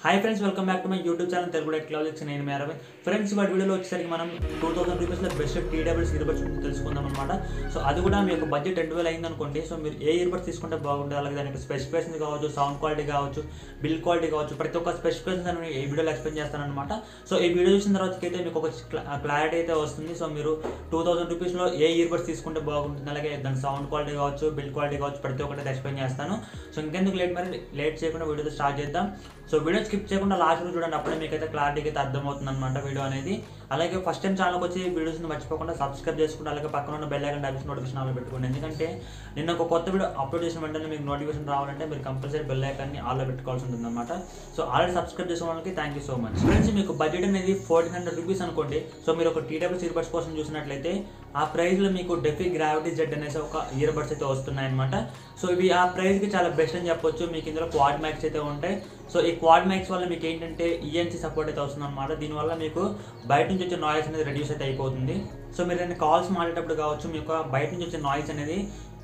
hi friends welcome back to my YouTube channel Telugu technologies నేను మేరవే friends వాటి వీడియోలో వచ్చేసరికి మనం టూ థౌసండ్ రూపీస్లో బెస్ట్ టీ డబుల్స్ ఇయర్బడ్స్ గురించి తెలుసుకుందాం అనమాట సో అది కూడా మీ యొక్క బడ్జెట్ రెండు వేలు అయింది అనుకోండి సో మీరు ఏ ఇయర్బడ్స్ తీసుకుంటే బాగుంటుంది అలాగే దానికి స్పెసిఫికేషన్స్ కావచ్చు సౌండ్ క్వాలిటీ కావచ్చు బిల్ క్వాలిటీ కావచ్చు ప్రతి ఒక్క స్పెసిఫికేషన్స్ అని ఈ వీడియోలో ఎక్స్ప్లెయిన్ చేస్తానమాట సో ఈ వీడియో చూసిన తర్వాత అయితే మీకు ఒక క్లారిటీ అయితే వస్తుంది సో మీరు టూ థౌసండ్ రూపీస్లో ఏ ఇయర్బడ్స్ తీసుకుంటే బాగుంటుంది అలాగే దాని సౌండ్ క్వాలిటీ కావచ్చు బిల్ క్వాలిటీ కావచ్చు ప్రతి ఒక్కటి ఎక్స్ప్లెయిన్ చేస్తాను సో ఇంకెందుకు లేట్ మరి లేట్ చేయకుండా వీడియోతో స్టార్ట్ చేద్దాం సో వీడియో స్కిప్ చేయకుండా లాస్ట్ వరకు చూడండి అప్పుడే మీకు అయితే క్లారిటీకి అయితే అర్థమవుతుంది అనమాట వీడియో అనేది అలాగే ఫస్ట్ టైం ఛానల్కి వచ్చి వీడియోస్ని మర్చిపోకుండా సబ్స్క్రైబ్ చేసుకుంటే అలాగే పక్కన ఉన్న బెల్ ఐకన్ డబ్బిస్ నోటిఫికేషన్ ఆన్లో పెట్టుకోండి ఎందుకంటే నిన్న ఒక కొత్త వీడియో అప్లోడ్ చేసిన వెంటనే మీకు నోటిఫికేషన్ రావాలంటే మీరు కంపల్సరీ బెల్ ఐకాన్ని ఆన్లో పెట్టుకోవాల్సి ఉంటుంది అనమాట సో ఆల్రెడీ సబ్స్క్రైబ్ చేసిన వాళ్ళకి thank you so much friends మీకు బడ్జెట్ అనేది ఫోర్టీన్ హండ్రెడ్ రూపీస్ అనుకోండి సో మీరు ఒక టీడబ్ల్యూస్ ఇయర్బడ్స్ కోసం చూసినట్లయితే ఆ ప్రైస్లో మీకు డెఫీ గ్రావిటీ జెడ్ అనేసి ఒక ఇయర్బడ్స్ అయితే వస్తున్నాయి అనమాట సో ఇవి ఆ ప్రైస్కి చాలా బెస్ట్ అని చెప్పొచ్చు మీకు ఇందులో క్వాడ్ మ్యాక్స్ అయితే ఉంటాయి సో ఈ క్వాడ్ మ్యాక్స్ వల్ల మీకు ఏంటంటే ఈఎన్సీ సపోర్ట్ అయితే వస్తుంది అనమాట దీనివల్ల మీకు బయట నుంచి వచ్చే నాయిస్ అనేది రెడ్యూస్ అయితే అయిపోతుంది సో మీరు ఏదైనా కాల్స్ మాట్లాడేటప్పుడు కావచ్చు మీకు బయట నుంచి వచ్చే నాయిస్ అనేది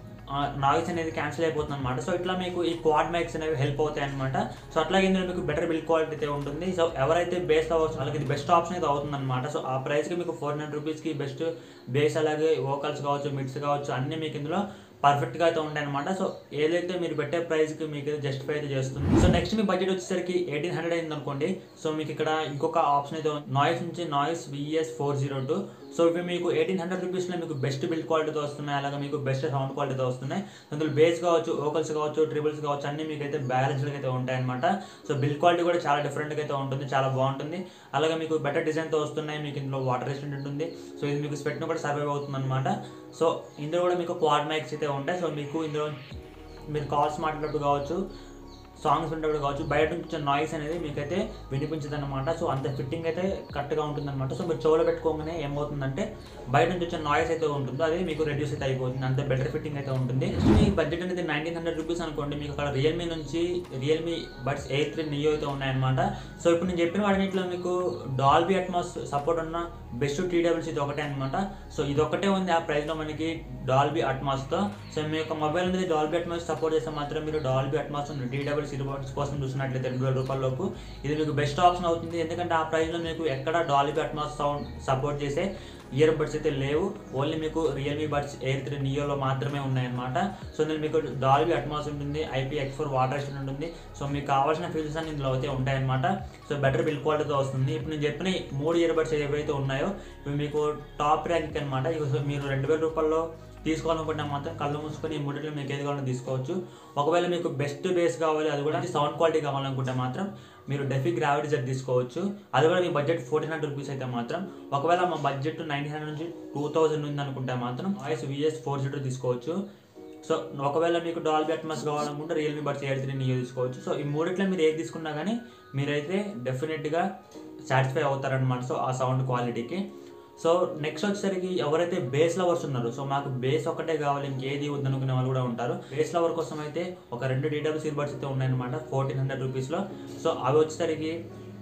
నాయిస్ అనేది క్యాన్సిల్ అయిపోతుంది అనమాట సో ఇట్లా మీకు ఈ క్వాడ్ మ్యాక్స్ అనేవి హెల్ప్ అవుతాయి అనమాట సో అట్లాగే ఇందులో మీకు బెటర్ బిల్ క్వాలిటీ అయితే ఉంటుంది సో ఎవరైతే బేస్ అవ్వచ్చు వాళ్ళకి ఇది బెస్ట్ ఆప్షన్ అయితే అవుతుంది అనమాట సో ఆ ప్రైస్కి మీకు ఫోర్ హండ్రెడ్ రూపీస్కి బెస్ట్ బేస్ అలాగే వోకల్స్ కావచ్చు మిడ్స్ కావచ్చు అన్నీ మీకు ఇందులో పర్ఫెక్ట్గా అయితే ఉంటాయి అనమాట సో ఏదైతే మీరు పెట్టే ప్రైస్కి మీకు జస్టిఫై అయితే చేస్తుంది సో నెక్స్ట్ మీ బడ్జెట్ వచ్చేసరికి ఎయిటీన్ హండ్రెడ్ అయింది అనుకోండి సో మీకు ఇక్కడ ఇంకొక ఆప్షన్ అయితే నాయిస్ నుంచి Noise VS four zero two so ఇవి మీకు ఎయిటీన్ హండ్రెడ్ రూపీస్లో మీకు బెస్ట్ బిల్డ్ క్వాలిటీతో వస్తున్నాయి అలాగే మీకు బెస్ట్ సౌండ్ క్వాలిటీతో వస్తున్నాయి అందులో బేస్ కావచ్చు ఓకల్స్ కావచ్చు ట్రిబుల్స్ కావచ్చు అన్ని మీకు అయితే బ్యాలెన్స్డ్గా అయితే ఉంటాయన్నమాట సో బిల్డ్ క్వాలిటీ కూడా చాలా డిఫరెంట్గా అయితే ఉంటుంది చాలా బాగుంటుంది అలాగే మీకు బెటర్ డిజైన్తో వస్తున్నాయి మీకు ఇందులో వాటర్ రెసిస్టెంట్ ఉంటుంది సో ఇది మీకు స్పెట్ను కూడా సర్వైవ్ అవుతుంది అనమాట సో ఇందులో కూడా మీకు క్వాడ్ మైక్స్ అయితే ఉంటాయి సో మీకు ఇందులో మీరు కాల్స్ మాట్లాడేటప్పుడు కావచ్చు సాంగ్స్ వింటప్పుడు కావచ్చు బయట నుంచి వచ్చే నాయిస్ అనేది మీకైతే వినిపించదు అనమాట సో అంత ఫిట్టింగ్ అయితే కరెక్ట్గా ఉంటుంది అనమాట సో మీరు చెవులో పెట్టుకోగానే ఏమవుతుందంటే బయట నుంచి వచ్చే నాయిస్ అయితే ఉంటుందో అది మీకు రెడ్యూస్ అయితే అయిపోతుంది అంత బెటర్ ఫిట్టింగ్ అయితే ఉంటుంది మీ బడ్జెట్ అనేది నైన్టీన్ హండ్రెడ్ రూపీస్ అనుకోండి మీకు అక్కడ రియల్మీ నుంచి Realme buds air three neo అయితే ఉన్నాయన్నమాట సో ఇప్పుడు నేను చెప్పిన వాటిలో మీకు డాల్బీ అట్మాస్ సపోర్ట్ ఉన్న బెస్ట్ టీడబ్ల్యూస్ ఇది ఒకటే అనమాట సో ఇది ఒకటే ఉంది ఆ ప్రైస్లో మనకి డాల్బీ అట్మాస్తో సో మీ యొక్క మొబైల్ అనేది డాల్బీ అట్మాస్ సపోర్ట్ చేస్తే మాత్రం మీరు డాల్బీ అట్మాస్ టీడబ్ల్యూస్ ఇయర్బడ్స్ కోసం చూసినట్లయితే రెండు వేల రూపాయల లోపు ఇది మీకు బెస్ట్ ఆప్షన్ అవుతుంది ఎందుకంటే ఆ ప్రైస్లో మీకు ఎక్కడ డాల్బీ అట్మాస్ సౌండ్ సపోర్ట్ చేసే ఇయర్ బడ్స్ అయితే లేవు ఓన్లీ మీకు రియల్మీ బడ్స్ ఎయిర్ త్రీ నియోలో మాత్రమే ఉన్నాయన్నమాట సో ఇందులో మీకు డాల్బీ అట్మాస్ ఉంటుంది IP X four water resistant ఉంటుంది సో మీకు కావాల్సిన ఫీచర్స్ అన్ని ఇందులో అయితే ఉంటాయన్నమాట సో బెటర్ బిల్ క్వాలిటీతో వస్తుంది ఇప్పుడు నేను చెప్పిన ఈ మూడు ఇయర్ బడ్స్ ఏవైతే ఉన్నాయో ఇవి మీకు టాప్ ర్యాంక్ అనమాట ఇవి మీరు రెండు వేల రూపాయల్లో తీసుకోవాలనుకుంటే మాత్రం కళ్ళు మూసుకొని ఈ మూడిలో మీకు ఏది కావాలో తీసుకోవచ్చు ఒకవేళ మీకు బెస్ట్ బేస్ కావాలి అది కూడా సౌండ్ క్వాలిటీ కావాలనుకుంటే మాత్రం మీరు డెఫీ గ్రావిటీ జెట్ తీసుకోవచ్చు అది కూడా మీ బడ్జెట్ ఫోర్టీన్ హండ్రెడ్ రూపీస్ అయితే మాత్రం ఒకవేళ మా బడ్జెట్ నైన్టీన్ హండ్రెడ్ నుంచి టూ థౌసండ్ ఉంది అనుకుంటే మాత్రం వాయిస్ విఎస్ ఫోర్ జీరో తీసుకోవచ్చు సో ఒకవేళ మీకు డాల్బీ అట్మాస్ కావాలనుకుంటే Realme buds air three neo తీసుకోవచ్చు సో ఈ మూడిట్లో మీరు ఏది తీసుకున్నా కానీ మీరైతే డెఫినెట్గా సాటిస్ఫై అవుతారనమాట సో ఆ సౌండ్ క్వాలిటీకి సో నెక్స్ట్ వచ్చేసరికి ఎవరైతే బేస్ లవర్స్ ఉన్నారో సో మాకు బేస్ ఒకటే కావాలి ఇంకేది వద్దనుకునే వాళ్ళు కూడా ఉంటారు బేస్ లవర్ కోసం అయితే ఒక రెండు డీడబ్ల్యూస్ ఇయర్బడ్స్ అయితే ఉన్నాయన్నమాట ఫోర్టీన్ హండ్రెడ్ రూపీస్లో సో అవి వచ్చేసరికి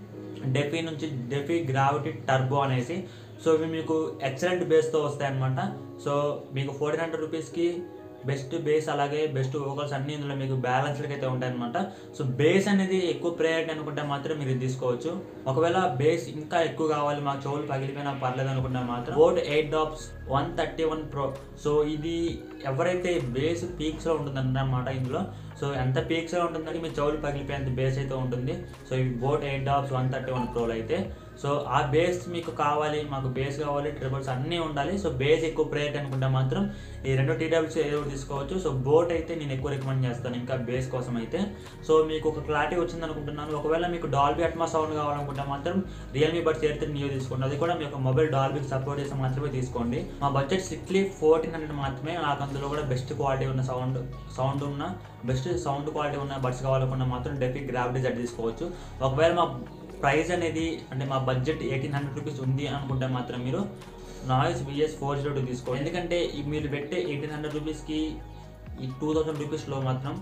డెఫీ నుంచి డెఫీ గ్రావిటీ టర్బో అనేసి సో ఇవి మీకు ఎక్సలెంట్ బేస్తో వస్తాయి అనమాట సో మీకు ఫోర్టీన్ హండ్రెడ్ రూపీస్కి బెస్ట్ బేస్ అలాగే బెస్ట్ వోకల్స్ అన్ని ఇందులో మీకు బ్యాలెన్స్డ్గా అయితే ఉంటాయి అనమాట సో బేస్ అనేది ఎక్కువ ప్రయారిటీ అనుకుంటే మాత్రం మీరు ఇది తీసుకోవచ్చు ఒకవేళ బేస్ ఇంకా ఎక్కువ కావాలి మాకు చెవులు పగిలిపోయినా పర్లేదు అనుకుంటే మాత్రం Boat Airdopes one thirty one pro so ఇది ఎవరైతే బేస్ పీక్స్లో ఉంటుందన్నమాట ఇందులో సో ఎంత పీక్స్లో ఉంటుందంటే మీ చెవులు పగిలిపోయేంత బేస్ అయితే ఉంటుంది సో ఈ Boat Airdopes one thirty one ప్రోలు అయితే సో ఆ బేస్ మీకు కావాలి మాకు బేస్ కావాలి ట్రిబుల్స్ అన్నీ ఉండాలి సో బేస్ ఎక్కువ ప్రయారిటీ అనుకుంటే మాత్రం ఈ రెండు టీడబ్ల్యూస్ ఏదో ఒకటి తీసుకోవచ్చు సో బోట్ అయితే నేను ఎక్కువ రికమెండ్ చేస్తాను ఇంకా బేస్ కోసం అయితే సో మీకు ఒక క్లారిటీ వచ్చింది అనుకుంటున్నాను ఒకవేళ మీకు డాల్బీ అట్మా సౌండ్ కావాలనుకుంటే మాత్రం Realme buds air three neo తీసుకోండి అది కూడా మీ యొక్క మొబైల్ డాల్బీకి సపోర్ట్ చేస్తే మాత్రమే తీసుకోండి మా బడ్జెట్ స్ట్రిక్ట్లీ ఫోర్టీన్ హండ్రెడ్ మాత్రమే నాకు అందులో కూడా బెస్ట్ క్వాలిటీ ఉన్న సౌండ్ సౌండ్ ఉన్న బెస్ట్ సౌండ్ క్వాలిటీ ఉన్న బడ్స్ కావాలనుకున్నా మాత్రం డెఫీ గ్రావిటీ జడ్ తీసుకోవచ్చు ఒకవేళ మా ప్రైస్ అనేది అంటే మా బడ్జెట్ ఎయిటీన్ హండ్రెడ్ రూపీస్ ఉంది అనుకుంటే మాత్రం మీరు Noise VS four zero two తీసుకోండి ఎందుకంటే ఈ మీరు పెట్టే ఎయిటీన్ హండ్రెడ్ రూపీస్కి ఈ టూ థౌసండ్ రూపీస్లో మాత్రం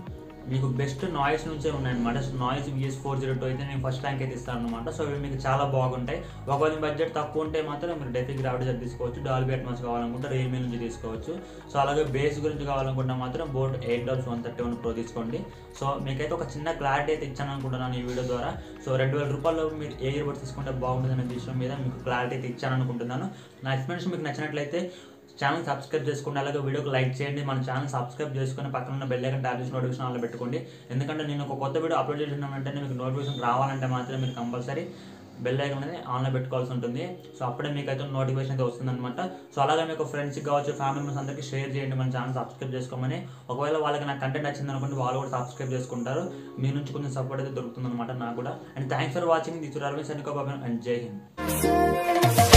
మీకు బెస్ట్ నాయిస్ నుంచే ఉన్నాయన్నమాట so Noise VS four zero two అయితే నేను ఫస్ట్ ర్యాంక్ అయితే ఇస్తాను అనమాట సో ఇవి మీకు చాలా బాగుంటాయి ఒకవేళ బడ్జెట్ తక్కువ ఉంటే మాత్రం మీరు డెఫిక్ రావడం తీసుకోవచ్చు డాల్బీ అట్మాస్ కావాలనుకుంటే రియల్మీ నుంచి తీసుకోవచ్చు సో అలాగే బేస్ గురించి కావాలనుకుంటే మాత్రం boAt Airdopes one thirty one Pro తీసుకోండి సో మీకైతే ఒక చిన్న క్లారిటీ అయితే ఇచ్చాను అనుకుంటున్నాను ఈ వీడియో ద్వారా సో రెండు వేల రూపాయలు మీరు ఏ ఇయర్ బడ్స్ తీసుకుంటే బాగుంటుంది అనే విషయం మీద మీకు క్లారిటీ అయితే ఇచ్చాను అనుకుంటున్నాను నా ఎక్స్ప్లెనేషన్ మీకు నచ్చినట్లయితే ఛానల్ సబ్స్క్రైబ్ చేసుకోండి అలాగే వీడియోకి లైక్ చేయండి మన ఛానల్ సబ్స్క్రైబ్ చేసుకుని పక్కన ఉన్న బెల్ ఐకన్ ట్యాప్ చేసి నోటిఫికేషన్ ఆన్లో పెట్టుకోండి ఎందుకంటే నేను ఒక కొత్త వీడియో అప్లోడ్ చేసిన వెంటనే మీకు నోటిఫికేషన్ రావాలంటే మాత్రం మీరు కంపల్సరీ బెల్ ఐకన్ అనేది ఆన్లో పెట్టుకోవాల్సి ఉంటుంది సో అప్పుడే మీకు అయితే నోటిఫికేషన్ అయితే వస్తుందన్నమాట సో అలాగే మీకు ఫ్రెండ్స్కి కావచ్చు ఫ్యామిలీ మెంబర్స్ అందరికీ షేర్ చేయండి మన ఛానల్ సబ్స్క్రైబ్ చేసుకోమని ఒకవేళ వాళ్ళకి నా కంటెంట్ నచ్చింది అనుకోండి వాళ్ళు కూడా సబ్స్క్రైబ్ చేసుకుంటారు మీ నుంచి కొంచెం సపోర్ట్ అయితే దొరుకుతుంది అనమాట నాకు కూడా and thanks for watching this Ravi Sanikobabu and Jai Hind